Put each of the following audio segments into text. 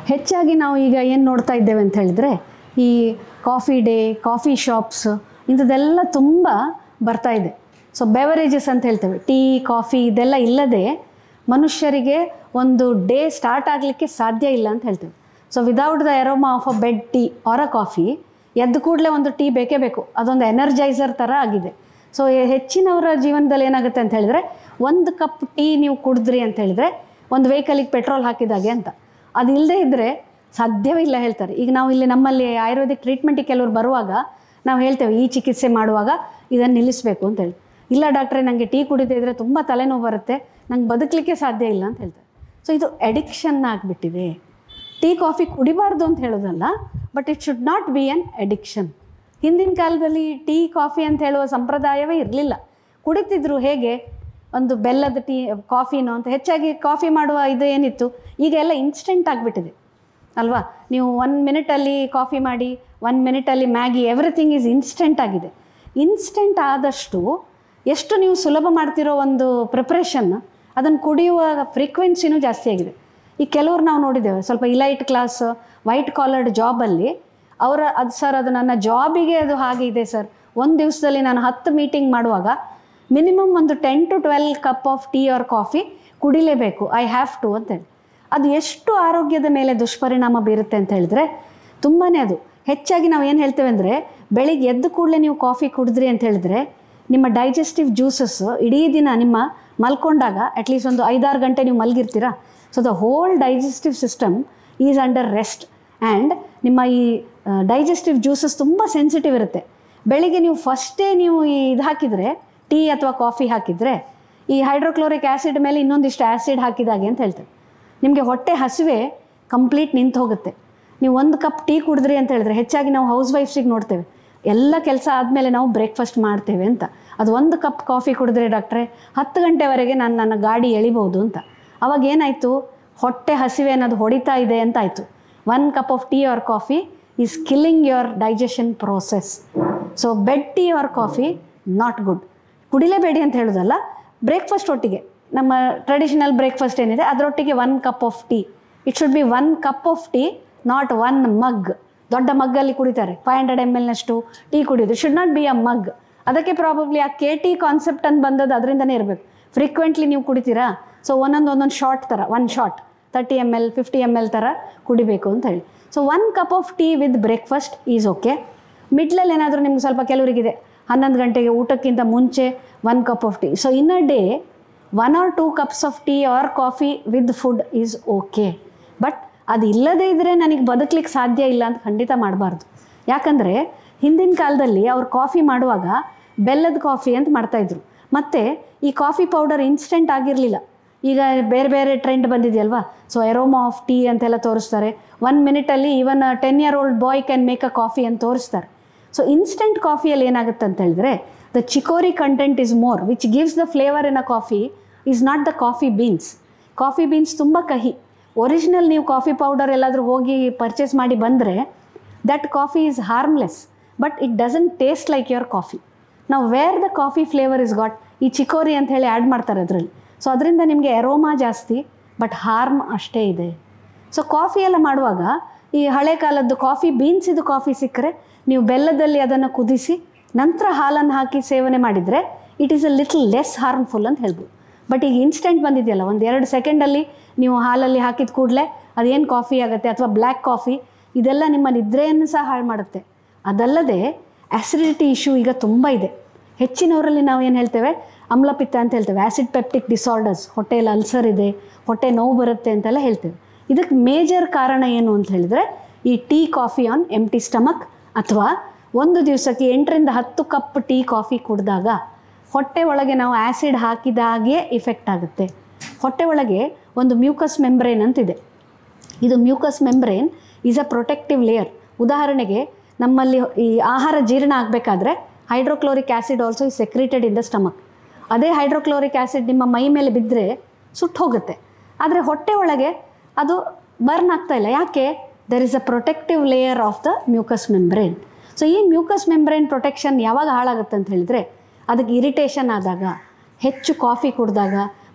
ಹೆಚ್ಚಾಗಿ ನಾವು ಈಗ ಏನು ನೋಡ್ತಾ ಇದ್ದೇವೆ ಅಂತ ಹೇಳಿದರೆ ಈ ಕಾಫಿ ಡೇ ಕಾಫಿ ಶಾಪ್ಸ್ ಇಂಥದ್ದೆಲ್ಲ ತುಂಬ ಬರ್ತಾ ಇದೆ ಸೊ ಬೆವರೇಜಸ್ ಅಂತ ಹೇಳ್ತೇವೆ ಟೀ ಕಾಫಿ ಇದೆಲ್ಲ ಇಲ್ಲದೆ ಮನುಷ್ಯರಿಗೆ ಒಂದು ಡೇ ಸ್ಟಾರ್ಟ್ ಆಗಲಿಕ್ಕೆ ಸಾಧ್ಯ ಇಲ್ಲ ಅಂತ ಹೇಳ್ತೇವೆ so without the aroma of a bed tea or a coffee ಎದ್ದ ಕೂಡಲೇ ಒಂದು ಟೀ ಬೇಕೇ ಬೇಕು ಅದೊಂದು ಎನರ್ಜೈಸರ್ ಥರ ಆಗಿದೆ ಸೊ ಹೆಚ್ಚಿನವರ ಜೀವನದಲ್ಲಿ ಏನಾಗುತ್ತೆ ಅಂತ ಹೇಳಿದರೆ ಒಂದು ಕಪ್ ಟೀ ನೀವು ಕುಡಿದ್ರಿ ಅಂತ ಹೇಳಿದರೆ ಒಂದು ವೆಹಿಕಲಿಗೆ ಪೆಟ್ರೋಲ್ ಹಾಕಿದಾಗೆ ಅಂತ ಅದು ಇಲ್ಲದೇ ಇದ್ದರೆ ಸಾಧ್ಯವೇ ಇಲ್ಲ ಹೇಳ್ತಾರೆ ಈಗ ನಾವು ಇಲ್ಲಿ ನಮ್ಮಲ್ಲಿ ಆಯುರ್ವೇದಿಕ್ ಟ್ರೀಟ್ಮೆಂಟಿಗೆ ಕೆಲವರು ಬರುವಾಗ ನಾವು ಹೇಳ್ತೇವೆ ಈ ಚಿಕಿತ್ಸೆ ಮಾಡುವಾಗ ಇದನ್ನು ನಿಲ್ಲಿಸಬೇಕು ಅಂತ ಹೇಳಿ ಇಲ್ಲ ಡಾಕ್ಟ್ರೆ ನನಗೆ ಟೀ ಕುಡಿದೇ ಇದ್ದರೆ ತುಂಬ ತಲೆನೋವು ಬರುತ್ತೆ ನಂಗೆ ಬದುಕಲಿಕ್ಕೆ ಸಾಧ್ಯ ಇಲ್ಲ ಅಂತ ಹೇಳ್ತಾರೆ ಸೊ ಇದು ಅಡಿಕ್ಷನ್ ಆಗಿಬಿಟ್ಟಿದೆ ಟೀ ಕಾಫಿ ಕುಡಿಬಾರ್ದು ಅಂತ ಹೇಳೋದಲ್ಲ but it should not be an addiction ಹಿಂದಿನ ಕಾಲದಲ್ಲಿ ಟೀ ಕಾಫಿ ಅಂತ ಹೇಳುವ ಸಂಪ್ರದಾಯವೇ ಇರಲಿಲ್ಲ ಕುಡಿತಿದ್ರು ಹೇಗೆ ಒಂದು ಬೆಲ್ಲದ ಟೀ ಕಾಫಿನೋ ಅಂತ ಹೆಚ್ಚಾಗಿ ಕಾಫಿ ಮಾಡುವ ಇದು ಏನಿತ್ತು ಈಗ ಎಲ್ಲ ಇನ್ಸ್ಟೆಂಟ್ ಆಗಿಬಿಟ್ಟಿದೆ ಅಲ್ವಾ ನೀವು ಒನ್ ಮಿನಿಟಲ್ಲಿ ಕಾಫಿ ಮಾಡಿ ಒನ್ ಮಿನಿಟಲ್ಲಿ ಮ್ಯಾಗಿ ಎವ್ರಿಥಿಂಗ್ ಈಸ್ ಇನ್ಸ್ಟೆಂಟ್ ಆಗಿದೆ ಇನ್ಸ್ಟೆಂಟ್ ಆದಷ್ಟು ಎಷ್ಟು ನೀವು ಸುಲಭ ಮಾಡ್ತಿರೋ ಒಂದು ಪ್ರಿಪ್ರೇಷನ್ ಅದನ್ನು ಕುಡಿಯುವ ಫ್ರೀಕ್ವೆನ್ಸಿನೂ ಜಾಸ್ತಿ ಆಗಿದೆ ಈ ಕೆಲವ್ರು ನಾವು ನೋಡಿದ್ದೇವೆ ಸ್ವಲ್ಪ ಇಲೈಟ್ ಕ್ಲಾಸ್ ವೈಟ್ ಕಾಲರ್ಡ್ ಜಾಬಲ್ಲಿ ಅವರ ಅದು ಸರ್ ಅದು ನನ್ನ ಜಾಬಿಗೆ ಅದು ಹಾಗೆ ಇದೆ ಸರ್ ಒಂದು ದಿವಸದಲ್ಲಿ ನಾನು ಹತ್ತು ಮೀಟಿಂಗ್ ಮಾಡುವಾಗ ಮಿನಿಮಮ್ ಒಂದು ten to twelve cup of tea or coffee ಕುಡಿಲೇಬೇಕು ಐ ಹ್ಯಾವ್ ಟು ಅಂತೇಳಿ ಅದು ಎಷ್ಟು ಆರೋಗ್ಯದ ಮೇಲೆ ದುಷ್ಪರಿಣಾಮ ಬೀರುತ್ತೆ ಅಂತ ಹೇಳಿದ್ರೆ ತುಂಬಾ ಅದು ಹೆಚ್ಚಾಗಿ ನಾವು ಏನು ಹೇಳ್ತೇವೆ ಅಂದರೆ ಬೆಳಿಗ್ಗೆ ಎದ್ದು ಕೂಡಲೇ ನೀವು ಕಾಫಿ ಕುಡಿದ್ರಿ ಅಂತ ಹೇಳಿದ್ರೆ ನಿಮ್ಮ ಡೈಜೆಸ್ಟಿವ್ ಜ್ಯೂಸಸ್ ಇಡೀ ದಿನ ನಿಮ್ಮ ಮಲ್ಕೊಂಡಾಗ ಅಟ್ಲೀಸ್ಟ್ ಒಂದು ಐದಾರು ಗಂಟೆ ನೀವು ಮಲಗಿರ್ತೀರಾ so the whole digestive system is under rest and ನಿಮ್ಮ ಈ ಡೈಜೆಸ್ಟಿವ್ ಜ್ಯೂಸಸ್ ತುಂಬ ಸೆನ್ಸಿಟಿವ್ ಇರುತ್ತೆ ಬೆಳಿಗ್ಗೆ ನೀವು ಫಸ್ಟೇ ನೀವು ಈ ಇದು ಹಾಕಿದರೆ ಟೀ ಅಥವಾ ಕಾಫಿ ಹಾಕಿದರೆ ಈ ಹೈಡ್ರೋಕ್ಲೋರಿಕ್ ಆ್ಯಸಿಡ್ ಮೇಲೆ ಇನ್ನೊಂದಿಷ್ಟು ಆ್ಯಸಿಡ್ ಹಾಕಿದಾಗೆ ಅಂತ ಹೇಳ್ತೇವೆ ನಿಮಗೆ ಹೊಟ್ಟೆ ಹಸಿವೆ ಕಂಪ್ಲೀಟ್ ನಿಂತು ಹೋಗುತ್ತೆ ನೀವು ಒಂದು ಕಪ್ ಟೀ ಕುಡಿದ್ರಿ ಅಂತ ಹೇಳಿದ್ರೆ ಹೆಚ್ಚಾಗಿ ನಾವು ಹೌಸ್ ವೈಫ್ಸಿಗೆ ನೋಡ್ತೇವೆ ಎಲ್ಲ ಕೆಲಸ ಆದಮೇಲೆ ನಾವು ಬ್ರೇಕ್ಫಾಸ್ಟ್ ಮಾಡ್ತೇವೆ ಅಂತ ಅದು ಒಂದು ಕಪ್ ಕಾಫಿ ಕುಡಿದ್ರೆ ಡಾಕ್ಟ್ರೆ ಹತ್ತು ಗಂಟೆವರೆಗೆ ನಾನು ನನ್ನ ಗಾಡಿ ಎಳಿಬೋದು ಅಂತ ಅವಾಗ ಏನಾಯಿತು ಹೊಟ್ಟೆ ಹಸಿವೆ ಅನ್ನೋದು ಹೊಡಿತಾ ಇದೆ ಅಂತ ಆಯಿತು one cup of tea or coffee is killing your digestion process so bed tea or coffee not good ಕುಡಿಲೇಬೇಡಿ ಅಂತ ಹೇಳೋದಲ್ಲ ಬ್ರೇಕ್ಫಾಸ್ಟ್ ಒಟ್ಟಿಗೆ ನಮ್ಮ ಟ್ರೆಡಿಷನಲ್ ಬ್ರೇಕ್ಫಾಸ್ಟ್ ಏನಿದೆ ಅದರೊಟ್ಟಿಗೆ one cup of tea it should be one cup of tea not one mug ದೊಡ್ಡ ಮಗ್ಗಲ್ಲಿ ಕುಡಿತಾರೆ ಫೈವ್ ಹಂಡ್ರೆಡ್ ಎಮ್ ಎಲ್ನಷ್ಟು ಟೀ ಕುಡಿಯೋದು should not be a mug ಅದಕ್ಕೆ ಪ್ರಾಬಬ್ಲಿ ಆ ಕೆ ಟಿ ಕಾನ್ಸೆಪ್ಟ್ ಅಂತ ಬಂದದ್ದು ಅದರಿಂದನೇ ಇರಬೇಕು ಫ್ರೀಕ್ವೆಂಟ್ಲಿ ನೀವು ಕುಡಿತೀರಾ ಸೊ ಒಂದೊಂದು ಒಂದೊಂದು ಶಾರ್ಟ್ ಥರ one short thirty M L fifty M L ಥರ ಕುಡಿಬೇಕು ಅಂತ ಹೇಳಿ so one cup of tea with breakfast is okay ಮಿಡ್ಲಲ್ಲಿ ಏನಾದರೂ ನಿಮ್ಗೆ ಸ್ವಲ್ಪ ಕೆಲವರಿಗಿದೆ ಹನ್ನೊಂದು ಗಂಟೆಗೆ ಊಟಕ್ಕಿಂತ ಮುಂಚೆ one cup of tea so in a day one or two cups of tea or coffee with food is okay but ಅದು ಇಲ್ಲದೇ ಇದ್ದರೆ ನನಗೆ ಬದುಕಲಿಕ್ಕೆ ಸಾಧ್ಯ ಇಲ್ಲ ಅಂತ ಖಂಡಿತ ಮಾಡಬಾರ್ದು ಯಾಕಂದರೆ ಹಿಂದಿನ ಕಾಲದಲ್ಲಿ ಅವ್ರು ಕಾಫಿ ಮಾಡುವಾಗ ಬೆಲ್ಲದ ಕಾಫಿ ಅಂತ ಮಾಡ್ತಾಯಿದ್ರು ಮತ್ತು ಈ ಕಾಫಿ ಪೌಡರ್ ಇನ್ಸ್ಟೆಂಟ್ ಆಗಿರಲಿಲ್ಲ ಈಗ ಬೇರೆ ಬೇರೆ ಟ್ರೆಂಡ್ ಬಂದಿದೆಯಲ್ವಾ ಸೊ ಎರೋಮಾ ಆಫ್ ಟೀ ಅಂತೆಲ್ಲ ತೋರಿಸ್ತಾರೆ ಒನ್ ಮಿನಿಟಲ್ಲಿ even ten year old boy can make a coffee ಅಂತ ತೋರಿಸ್ತಾರೆ ಸೊ ಇನ್ಸ್ಟೆಂಟ್ ಕಾಫಿಯಲ್ಲಿ ಏನಾಗುತ್ತೆ ಅಂತ ಹೇಳಿದ್ರೆ the chicory content is more which gives the flavour in a coffee is not the coffee beans coffee beans ತುಂಬ ಕಹಿ original ನೀವು coffee powder ಎಲ್ಲಾದರೂ ಹೋಗಿ ಪರ್ಚೇಸ್ ಮಾಡಿ ಬಂದರೆ that coffee is harmless but it doesn't taste like your coffee ನಾವು where the coffee flavour is got ಈ chicory ಅಂತ ಹೇಳಿ ಆ್ಯಡ್ ಮಾಡ್ತಾರೆ ಅದರಲ್ಲಿ ಸೊ ಅದರಿಂದ ನಿಮಗೆ ಎರೋಮಾ ಜಾಸ್ತಿ ಬಟ್ ಹಾರ್ಮ್ ಅಷ್ಟೇ ಇದೆ ಸೊ ಕಾಫಿ ಎಲ್ಲ ಮಾಡುವಾಗ ಈ ಹಳೆ ಕಾಲದ್ದು ಕಾಫಿ ಬೀನ್ಸಿದು ಕಾಫಿ ಸಿಕ್ಕರೆ ನೀವು ಬೆಲ್ಲದಲ್ಲಿ ಅದನ್ನು ಕುದಿಸಿ ನಂತರ ಹಾಲನ್ನು ಹಾಕಿ ಸೇವನೆ ಮಾಡಿದರೆ it is a little less harmful ಅಂತ ಹೇಳ್ಬೋದು ಬಟ್ ಈಗ ಇನ್ಸ್ಟೆಂಟ್ ಬಂದಿದೆಯಲ್ಲ ಒಂದು ಎರಡು ಸೆಕೆಂಡಲ್ಲಿ ನೀವು ಹಾಲಲ್ಲಿ ಹಾಕಿದ ಕೂಡಲೇ ಅದೇನು ಕಾಫಿ ಆಗುತ್ತೆ ಅಥವಾ ಬ್ಲ್ಯಾಕ್ ಕಾಫಿ ಇದೆಲ್ಲ ನಿಮ್ಮ ನಿದ್ರೆಯನ್ನು ಸಹ ಹಾಳು ಮಾಡುತ್ತೆ ಅದಲ್ಲದೆ ಆ್ಯಸಿಡಿಟಿ ಇಶ್ಯೂ ಈಗ ತುಂಬ ಇದೆ ಹೆಚ್ಚಿನವರಲ್ಲಿ ನಾವು ಏನು ಹೇಳ್ತೇವೆ ಅಮ್ಲಪಿತ್ತ ಅಂತ ಹೇಳ್ತೇವೆ ಆ್ಯಸಿಡ್ ಪೆಪ್ಟಿಕ್ ಡಿಸಾರ್ಡರ್ಸ್ ಹೊಟ್ಟೆಯಲ್ಲಿ ಅಲ್ಸರ್ ಇದೆ ಹೊಟ್ಟೆ ನೋವು ಬರುತ್ತೆ ಅಂತೆಲ್ಲ ಹೇಳ್ತೇವೆ ಇದಕ್ಕೆ ಮೇಜರ್ ಕಾರಣ ಏನು ಅಂತ ಹೇಳಿದರೆ ಈ tea coffee on empty stomach ಅಥವಾ ಒಂದು ದಿವಸಕ್ಕೆ ಎಂಟರಿಂದ ಹತ್ತು ಕಪ್ ಟೀ ಕಾಫಿ ಕುಡಿದಾಗ ಹೊಟ್ಟೆ ಒಳಗೆ ನಾವು ಆ್ಯಸಿಡ್ ಹಾಕಿದಾಗೆ ಇಫೆಕ್ಟ್ ಆಗುತ್ತೆ ಹೊಟ್ಟೆ ಒಳಗೆ ಒಂದು ಮ್ಯೂಕಸ್ ಮೆಂಬ್ರೇನ್ ಅಂತಿದೆ ಇದು mucus membrane is a protective layer ಉದಾಹರಣೆಗೆ ನಮ್ಮಲ್ಲಿ ಈ ಆಹಾರ ಜೀರ್ಣ ಆಗಬೇಕಾದ್ರೆ hydrochloric acid also is secreted in the stomach ಅದೇ ಹೈಡ್ರೋಕ್ಲೋರಿಕ್ ಆ್ಯಸಿಡ್ ನಿಮ್ಮ ಮೈ ಮೇಲೆ ಬಿದ್ದರೆ ಸುಟ್ಟು ಹೋಗುತ್ತೆ ಆದರೆ ಹೊಟ್ಟೆ ಒಳಗೆ ಅದು ಬರ್ನ್ ಆಗ್ತಾ ಇಲ್ಲ ಯಾಕೆ there is a protective layer of the mucus membrane so ಈ ಮ್ಯೂಕಸ್ ಮೆಂಬ್ರೇನ್ ಪ್ರೊಟೆಕ್ಷನ್ ಯಾವಾಗ ಹಾಳಾಗುತ್ತೆ ಅಂತ ಹೇಳಿದರೆ ಅದಕ್ಕೆ ಇರಿಟೇಷನ್ ಆದಾಗ ಹೆಚ್ಚು ಕಾಫಿ ಕುಡಿದಾಗ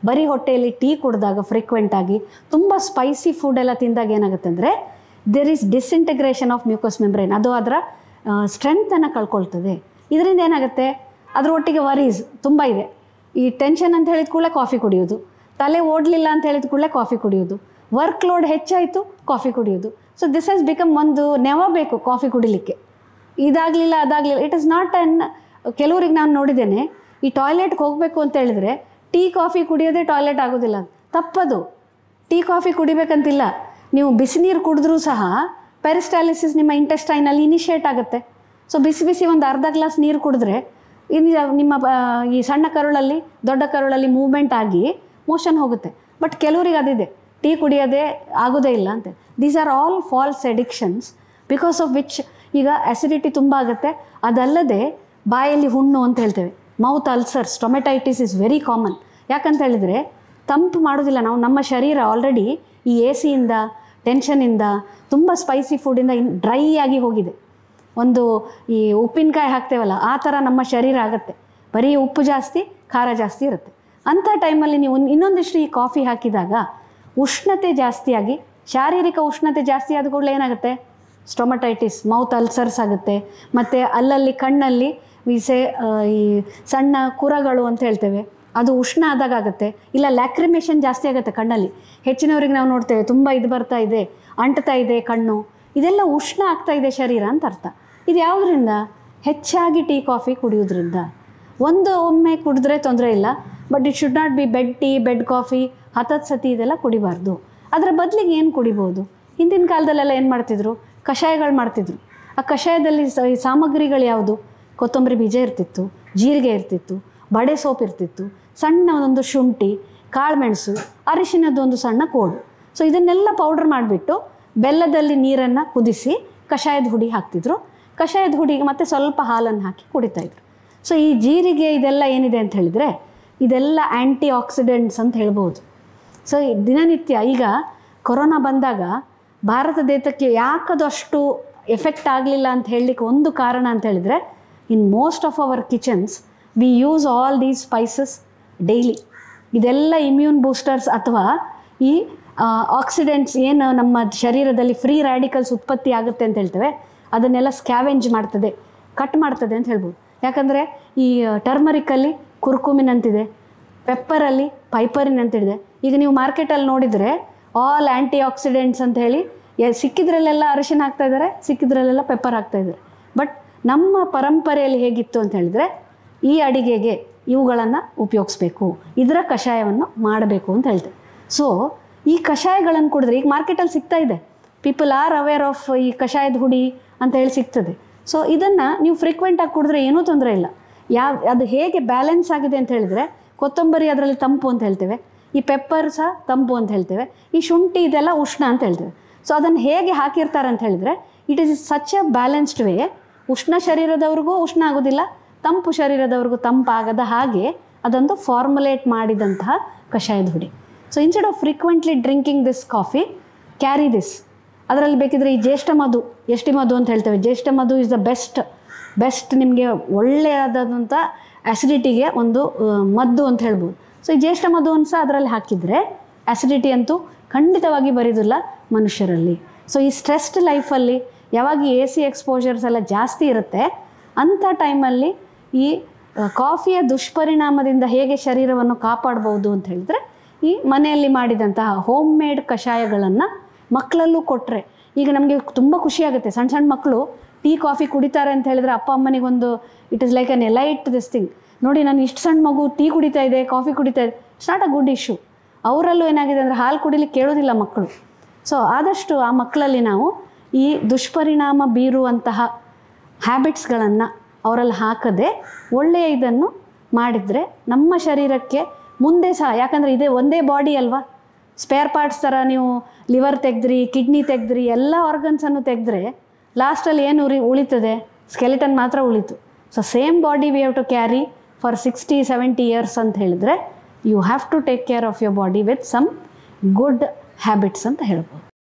ಬರೀ ಹೊಟ್ಟೆಯಲ್ಲಿ ಟೀ ಕುಡಿದಾಗ ಫ್ರೀಕ್ವೆಂಟ್ ಆಗಿ ತುಂಬ ಸ್ಪೈಸಿ ಫುಡ್ ಎಲ್ಲ ತಿಂದಾಗ ಏನಾಗುತ್ತೆ ಅಂದರೆ there is disintegration of mucus membrane ಅದು ಅದರ ಸ್ಟ್ರೆಂತನ್ನು ಕಳ್ಕೊಳ್ತದೆ ಇದರಿಂದ ಏನಾಗುತ್ತೆ ಅದ್ರ ಒಟ್ಟಿಗೆ ವರೀಸ್ ತುಂಬ ಇದೆ ಈ ಟೆನ್ಷನ್ ಅಂತ ಹೇಳಿದ ಕೂಡಲೇ ಕಾಫಿ ಕುಡಿಯೋದು ತಲೆ ಓಡಲಿಲ್ಲ ಅಂತ ಹೇಳಿದ ಕೂಡಲೇ ಕಾಫಿ ಕುಡಿಯೋದು ವರ್ಕ್ ಲೋಡ್ ಹೆಚ್ಚಾಯಿತು ಕಾಫಿ ಕುಡಿಯೋದು ಸೊ ದಿಸ್ ಹ್ಯಾಸ್ ಬಿಕಮ್ ಒಂದು ನೆವ ಬೇಕು ಕಾಫಿ ಕುಡಿಲಿಕ್ಕೆ ಇದಾಗಲಿಲ್ಲ ಅದಾಗಲಿಲ್ಲ ಇಟ್ ಇಸ್ ನಾಟ್ ಅನ್ ಕೆಲವ್ರಿಗೆ ನಾನು ನೋಡಿದ್ದೇನೆ ಈ ಟಾಯ್ಲೆಟ್ಗೆ ಹೋಗಬೇಕು ಅಂತ ಹೇಳಿದ್ರೆ ಟೀ ಕಾಫಿ ಕುಡಿಯೋದೇ ಟಾಯ್ಲೆಟ್ ಆಗೋದಿಲ್ಲ ತಪ್ಪದು ಟೀ ಕಾಫಿ ಕುಡಿಬೇಕಂತಿಲ್ಲ ನೀವು ಬಿಸಿನೀರು ಕುಡಿದ್ರೂ ಸಹ ಪೆರಿಸ್ಟಾಲಿಸಿಸ್ ನಿಮ್ಮ ಇಂಟೆಸ್ಟೈನಲ್ಲಿ ಇನಿಷಿಯೇಟ್ ಆಗುತ್ತೆ ಸೊ ಬಿಸಿ ಬಿಸಿ ಒಂದು ಅರ್ಧ ಗ್ಲಾಸ್ ನೀರು ಕುಡಿದ್ರೆ ಇನ್ನು ನಿಮ್ಮ ಆ, ಈ ಸಣ್ಣ ಕರುಳಲ್ಲಿ ದೊಡ್ಡ ಕರುಳಲ್ಲಿ ಮೂವ್ಮೆಂಟ್ ಆಗಿ ಮೋಷನ್ ಹೋಗುತ್ತೆ ಬಟ್ ಕೆಲವರಿಗೆ ಅದಿದೆ ಟೀ ಕುಡಿಯೋದೇ ಆಗೋದೇ ಇಲ್ಲ ಅಂತೆ these are all false addictions because of which ಈಗ ಅಸಿಡಿಟಿ ತುಂಬ ಆಗುತ್ತೆ ಅದಲ್ಲದೆ ಬಾಯಲ್ಲಿ ಹುಣ್ಣು ಅಂತ ಹೇಳ್ತೇವೆ mouth ulcers stomatitis is very common ಯಾಕಂತ ಹೇಳಿದರೆ ತಂಪು ಮಾಡೋದಿಲ್ಲ ನಾವು ನಮ್ಮ ಶರೀರ ಆಲ್ರೆಡಿ ಈ ಎ ಸಿಯಿಂದ ಟೆನ್ಷನಿಂದ ತುಂಬ ಸ್ಪೈಸಿ ಫುಡ್ಡಿಂದ ಇನ್ ಡ್ರೈ ಆಗಿ ಹೋಗಿದೆ ಒಂದು ಈ ಉಪ್ಪಿನಕಾಯಿ ಹಾಕ್ತೇವಲ್ಲ ಆ ಥರ ನಮ್ಮ ಶರೀರ ಆಗುತ್ತೆ ಬರೀ ಉಪ್ಪು ಜಾಸ್ತಿ ಖಾರ ಜಾಸ್ತಿ ಇರುತ್ತೆ ಅಂಥ ಟೈಮಲ್ಲಿ ನೀವು ಇನ್- ಇನ್ನೊಂದಿಷ್ಟು ಈ ಕಾಫಿ ಹಾಕಿದಾಗ ಉಷ್ಣತೆ ಜಾಸ್ತಿಯಾಗಿ ಶಾರೀರಿಕ ಉಷ್ಣತೆ ಜಾಸ್ತಿ ಆದ ಕೂಡಲೇ ಏನಾಗುತ್ತೆ ಸ್ಟೊಮಟೈಟಿಸ್ ಮೌತ್ ಅಲ್ಸರ್ಸ್ ಆಗುತ್ತೆ ಮತ್ತು ಅಲ್ಲಲ್ಲಿ ಕಣ್ಣಲ್ಲಿ ವಿಸೆ ಈ ಸಣ್ಣ ಕುರಗಳು ಅಂತ ಹೇಳ್ತೇವೆ ಅದು ಉಷ್ಣ ಆದಾಗ ಆಗುತ್ತೆ ಇಲ್ಲ ಲ್ಯಾಕ್ರಿಮೇಷನ್ ಜಾಸ್ತಿ ಆಗುತ್ತೆ ಕಣ್ಣಲ್ಲಿ ಹೆಚ್ಚಿನವರಿಗೆ ನಾವು ನೋಡ್ತೇವೆ ತುಂಬ ಇದು ಬರ್ತಾ ಇದೆ ಅಂಟ್ತಾ ಇದೆ ಕಣ್ಣು ಇದೆಲ್ಲ ಉಷ್ಣ ಆಗ್ತಾ ಇದೆ ಶರೀರ ಅಂತ ಅರ್ಥ ಇದು ಯಾವುದರಿಂದ ಹೆಚ್ಚಾಗಿ ಟೀ ಕಾಫಿ ಕುಡಿಯೋದ್ರಿಂದ ಒಂದು ಒಮ್ಮೆ ಕುಡಿದ್ರೆ ತೊಂದರೆ ಇಲ್ಲ but it should not be bed tea bed coffee ಹತ್ತತ್ತು ಸತಿ ಇದೆಲ್ಲ ಕುಡಿಬಾರ್ದು ಅದರ ಬದಲಿಗೆ ಏನು ಕುಡಿಬೋದು ಹಿಂದಿನ ಕಾಲದಲ್ಲೆಲ್ಲ ಏನು ಮಾಡ್ತಿದ್ರು ಕಷಾಯಗಳು ಮಾಡ್ತಿದ್ರು ಆ ಕಷಾಯದಲ್ಲಿ ಸ- ಈ ಸಾಮಗ್ರಿಗಳು ಯಾವುದು ಕೊತ್ತಂಬರಿ ಬೀಜ ಇರ್ತಿತ್ತು ಜೀರಿಗೆ ಇರ್ತಿತ್ತು ಬಡೆ ಸೋಪ್ ಇರ್ತಿತ್ತು ಸಣ್ಣ ಒಂದು ಶುಂಠಿ ಕಾಳುಮೆಣಸು ಅರಿಶಿನದ್ದು ಒಂದು ಸಣ್ಣ ಕೋಡು ಸೊ ಇದನ್ನೆಲ್ಲ ಪೌಡ್ರ್ ಮಾಡಿಬಿಟ್ಟು ಬೆಲ್ಲದಲ್ಲಿ ನೀರನ್ನು ಕುದಿಸಿ ಕಷಾಯದ ಹುಡಿ ಹಾಕ್ತಿದ್ರು ಕಷಾಯದ ಹುಡಿಗೆ ಮತ್ತೆ ಸ್ವಲ್ಪ ಹಾಲನ್ನು ಹಾಕಿ ಕುಡಿತಾಯಿದ್ರು ಸೊ ಈ ಜೀರಿಗೆ ಇದೆಲ್ಲ ಏನಿದೆ ಅಂತ ಹೇಳಿದರೆ ಇದೆಲ್ಲ ಆ್ಯಂಟಿ ಆಕ್ಸಿಡೆಂಟ್ಸ್ ಅಂತ ಹೇಳ್ಬೋದು ಸೊ ಈ ದಿನನಿತ್ಯ ಈಗ ಕೊರೋನಾ ಬಂದಾಗ ಭಾರತ ದೇಶಕ್ಕೆ ಯಾಕದು ಅಷ್ಟು ಎಫೆಕ್ಟ್ ಆಗಲಿಲ್ಲ ಅಂತ ಹೇಳಲಿಕ್ಕೆ ಒಂದು ಕಾರಣ ಅಂತ ಹೇಳಿದರೆ in most of our kitchens we use all these spices daily ಇದೆಲ್ಲ ಇಮ್ಯೂನ್ ಬೂಸ್ಟರ್ಸ್ ಅಥವಾ ಈ ಆಕ್ಸಿಡೆಂಟ್ಸ್ ಏನು ನಮ್ಮ ಶರೀರದಲ್ಲಿ ಫ್ರೀ ರ್ಯಾಡಿಕಲ್ಸ್ ಉತ್ಪತ್ತಿ ಆಗುತ್ತೆ ಅಂತ ಹೇಳ್ತೇವೆ ಅದನ್ನೆಲ್ಲ ಸ್ಕ್ಯಾವೆಂಜ್ ಮಾಡ್ತದೆ ಕಟ್ ಮಾಡ್ತದೆ ಅಂತ ಹೇಳ್ಬೋದು ಯಾಕಂದರೆ ಈ ಟರ್ಮರಿಕಲ್ಲಿ ಕುರ್ಕುಮಿನ್ ಅಂತಿದೆ ಪೆಪ್ಪರಲ್ಲಿ ಪೈಪರಿನ್ ಅಂತಿದೆ ಈಗ ನೀವು ಮಾರ್ಕೆಟಲ್ಲಿ ನೋಡಿದರೆ ಆಲ್ ಆ್ಯಂಟಿ ಆಕ್ಸಿಡೆಂಟ್ಸ್ ಅಂತ ಹೇಳಿ ಎ- ಸಿಕ್ಕಿದ್ರಲ್ಲೆಲ್ಲ ಅರಿಶಿನ ಹಾಕ್ತಾ ಇದ್ದಾರೆ ಸಿಕ್ಕಿದ್ರಲ್ಲೆಲ್ಲ ಪೆಪ್ಪರ್ ಹಾಕ್ತಾ ಇದ್ದಾರೆ ಬಟ್ ನಮ್ಮ ಪರಂಪರೆಯಲ್ಲಿ ಹೇಗಿತ್ತು ಅಂತ ಹೇಳಿದರೆ ಈ ಅಡಿಗೆಗೆ ಇವುಗಳನ್ನು ಉಪಯೋಗಿಸ್ಬೇಕು ಇದರ ಕಷಾಯವನ್ನು ಮಾಡಬೇಕು ಅಂತ ಹೇಳ್ತೇವೆ ಸೊ ಈ ಕಷಾಯಗಳನ್ನು ಕುಡಿದ್ರೆ ಈಗ ಮಾರ್ಕೆಟಲ್ಲಿ ಸಿಗ್ತಾ ಇದೆ ಪೀಪಲ್ ಆರ್ ಅವೇರ್ ಆಫ್ ಈ ಕಷಾಯದ ಹುಡಿ ಅಂತ ಹೇಳಿ ಸಿಗ್ತದೆ ಸೊ ಇದನ್ನು ನೀವು ಫ್ರೀಕ್ವೆಂಟಾಗಿ ಕುಡಿದ್ರೆ ಏನೂ ತೊಂದರೆ ಇಲ್ಲ ಯಾವ ಅದು ಹೇಗೆ ಬ್ಯಾಲೆನ್ಸ್ ಆಗಿದೆ ಅಂತ ಹೇಳಿದರೆ ಕೊತ್ತಂಬರಿ ಅದರಲ್ಲಿ ತಂಪು ಅಂತ ಹೇಳ್ತೇವೆ ಈ ಪೆಪ್ಪರ್ ಸಹ ತಂಪು ಅಂತ ಹೇಳ್ತೇವೆ ಈ ಶುಂಠಿ ಇದೆಲ್ಲ ಉಷ್ಣ ಅಂತ ಹೇಳ್ತೇವೆ ಸೊ ಅದನ್ನು ಹೇಗೆ ಹಾಕಿರ್ತಾರೆ ಅಂತ ಹೇಳಿದರೆ it is such a balanced way ಉಷ್ಣ ಶರೀರದವ್ರಿಗೂ ಉಷ್ಣ ಆಗೋದಿಲ್ಲ ತಂಪು ಶರೀರದವ್ರಿಗೂ ತಂಪಾಗದ ಹಾಗೆ ಅದೊಂದು ಫಾರ್ಮುಲೇಟ್ ಮಾಡಿದಂತಹ ಕಷಾಯದ ಹುಡಿ so instead of frequently drinking this coffee carry this ಅದರಲ್ಲಿ ಬೇಕಿದ್ರೆ ಈ ಜ್ಯೇಷ್ಠ ಮಧು ಎಷ್ಟಿ ಮಧು ಅಂತ ಹೇಳ್ತೇವೆ ಜ್ಯೇಷ್ಠ ಮಧು ಇಸ್ ದ ಬೆಸ್ಟ್ ಬೆಸ್ಟ್ ನಿಮಗೆ ಒಳ್ಳೆಯದಾದಂಥ ಆ್ಯಸಿಡಿಟಿಗೆ ಒಂದು ಆ, ಮದ್ದು ಅಂತ ಹೇಳ್ಬೋದು ಸೊ ಈ ಜ್ಯೇಷ್ಠ ಮಧುವನ್ನು ಸಹ ಅದರಲ್ಲಿ ಹಾಕಿದರೆ ಆ್ಯಸಿಡಿಟಿ ಅಂತೂ ಖಂಡಿತವಾಗಿ ಬರೋದಿಲ್ಲ ಮನುಷ್ಯರಲ್ಲಿ ಸೊ ಈ ಸ್ಟ್ರೆಸ್ಡ್ ಲೈಫಲ್ಲಿ ಯಾವಾಗ ಎ ಸಿ ಎಕ್ಸ್ಪೋಜರ್ಸ್ ಎಲ್ಲ ಜಾಸ್ತಿ ಇರುತ್ತೆ ಅಂಥ ಟೈಮಲ್ಲಿ ಈ ಆ, ಕಾಫಿಯ ದುಷ್ಪರಿಣಾಮದಿಂದ ಹೇಗೆ ಶರೀರವನ್ನು ಕಾಪಾಡ್ಬೋದು ಅಂತ ಹೇಳಿದ್ರೆ ಈ ಮನೆಯಲ್ಲಿ ಮಾಡಿದಂತಹ ಹೋಮ್ ಮೇಡ್ ಕಷಾಯಗಳನ್ನು ಮಕ್ಕಳಲ್ಲೂ ಕೊಟ್ಟರೆ ಈಗ ನಮಗೆ ತುಂಬ ಖುಷಿಯಾಗುತ್ತೆ ಸಣ್ಣ ಸಣ್ಣ ಮಕ್ಕಳು ಟೀ ಕಾಫಿ ಕುಡಿತಾರೆ ಅಂತ ಹೇಳಿದ್ರೆ ಅಪ್ಪ ಅಮ್ಮನಿಗೊಂದು it is like an elite this thing ನೋಡಿ ನಾನು ಇಷ್ಟು ಸಣ್ಣ ಮಗು ಟೀ ಕುಡಿತಾ ಇದೆ ಕಾಫಿ ಕುಡಿತಾ ಇದೆ it's not a good issue ಅವರಲ್ಲೂ ಏನಾಗಿದೆ ಅಂದರೆ ಹಾಲು ಕುಡಿಲಿಕ್ಕೆ ಕೇಳೋದಿಲ್ಲ ಮಕ್ಕಳು ಸೊ ಆದಷ್ಟು ಆ ಮಕ್ಕಳಲ್ಲಿ ನಾವು ಈ ದುಷ್ಪರಿಣಾಮ ಬೀರುವಂತಹ ಹ್ಯಾಬಿಟ್ಸ್ಗಳನ್ನು ಅವರಲ್ಲಿ ಹಾಕದೆ ಒಳ್ಳೆಯ ಇದನ್ನು ಮಾಡಿದರೆ ನಮ್ಮ ಶರೀರಕ್ಕೆ ಮುಂದೆ ಸಹ ಯಾಕಂದರೆ ಇದೇ ಒಂದೇ ಬಾಡಿ ಅಲ್ವಾ ಸ್ಪೇರ್ ಪಾರ್ಟ್ಸ್ ಥರ ನೀವು ಲಿವರ್ ತೆಗೆದ್ರಿ ಕಿಡ್ನಿ ತೆಗೆದ್ರಿ ಎಲ್ಲ ಆರ್ಗನ್ಸನ್ನು ತೆಗೆದ್ರೆ ಲಾಸ್ಟಲ್ಲಿ ಏನು ಉರಿ ಉಳಿತದೆ ಸ್ಕೆಲಿಟನ್ ಮಾತ್ರ ಉಳಿತು so same body we have to carry for sixty seventy years ಅಂತ ಹೇಳಿದ್ರೆ you have to take care of your body with some good habits ಅಂತ ಹೇಳ್ಬೋದು